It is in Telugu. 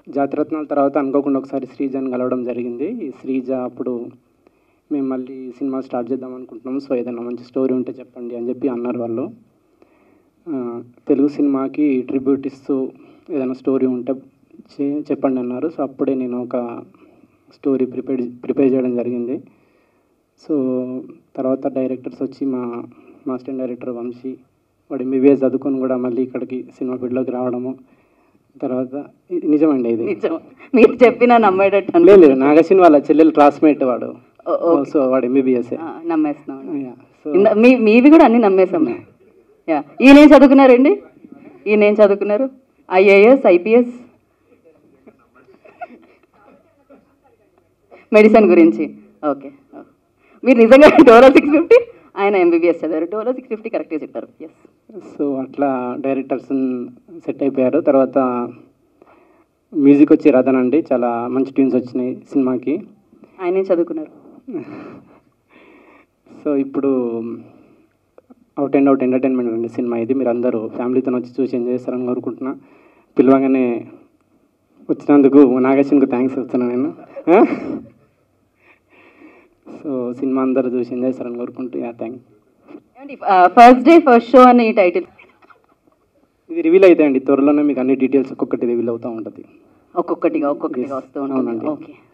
జాతిరత్నాల తర్వాత అనుకోకుండా ఒకసారి శ్రీజని కలవడం జరిగింది ఈ శ్రీజ అప్పుడు మేము మళ్ళీ సినిమా స్టార్ట్ చేద్దాం అనుకుంటున్నాము సో ఏదైనా మంచి స్టోరీ ఉంటే చెప్పండి అని చెప్పి అన్నారు వాళ్ళు ఆ, తెలుగు సినిమాకి ట్రిబ్యూట్ ఇస్తూ ఏదైనా స్టోరీ ఉంటే చే- చెప్పండి అన్నారు సో అప్పుడే నేను ఒక స్టోరీ ప్రిపేర్ ప్రిపేర్ చేయడం జరిగింది సో తర్వాత డైరెక్టర్స్ వచ్చి మా మాస్టర్ డైరెక్టర్ వంశీ వాడు ఎంబీబీఎస్ చదువుకొని కూడా మళ్ళీ ఇక్కడికి సినిమా ఫీల్డ్లోకి రావడము తర్వాత ఇది నిజమండి ఇది నిజం మీరు చెప్పినా నమ్మేటట్టు లేదు లేదు నాగసిన్ వాళ్ళ చెల్లెలు క్లాస్మేట్ వాడు ఓ- ఓకే. సో వాడు ఎంబీబీఎస్ ఆ, నమ్మేస్తున్నాం సో ఇంద- మీ మీవి కూడా అన్ని నమ్మేసాం మేము. యా ఈయన ఏం చదువుకున్నారండి ఈయన ఏం చదువుకున్నారు ఐఏఎస్ ఐపీఎస్ మెడిసిన్ గురించి ఓకే మీరు నిజంగా డోలో సిక్స్ ఫిఫ్టీ ఆయన ఎంబీబీఎస్ చదివారు డోలో సిక్స్ ఫిఫ్టీ కరెక్ట్గా చెప్పారు ఎస్ సో అట్లా డైరెక్టర్స్ సెట్ అయిపోయారు తర్వాత మ్యూజిక్ వచ్చి రథన్ అండి చాలా మంచి ట్యూన్స్ వచ్చినాయి సినిమాకి ఆయన ఏం చదువుకున్నారు సో ఇప్పుడు అవుట్ అండ్ అవుట్ ఎంటర్టైన్మెంట్ అండి సినిమా ఇది మీరు అందరూ ఫ్యామిలీతో వచ్చి చూసి ఎంజాయ్ చేస్తారని కోరుకుంటున్నా పిలవగానే వచ్చినందుకు నాగేశ్వన్కు థ్యాంక్స్ చెప్తున్నాను నేను ఆ? సో సినిమా అందరూ చూసి ఎంజాయ్ చేస్తారని కోరుకుంటూ yeah thank first day first show అని ఈ టైటిల్ ఇది రివీల్ అయితే అండి త్వరలోనే మీకు అన్ని డీటెయిల్స్ ఒక్కొక్కటి రివీల్ అవుతూ ఉంటుంది ఒక్కొక్కటిగా ఒక్కొక్కటిగా Yes, వస్తూ ఉంటుంది అవునండి. ఓకే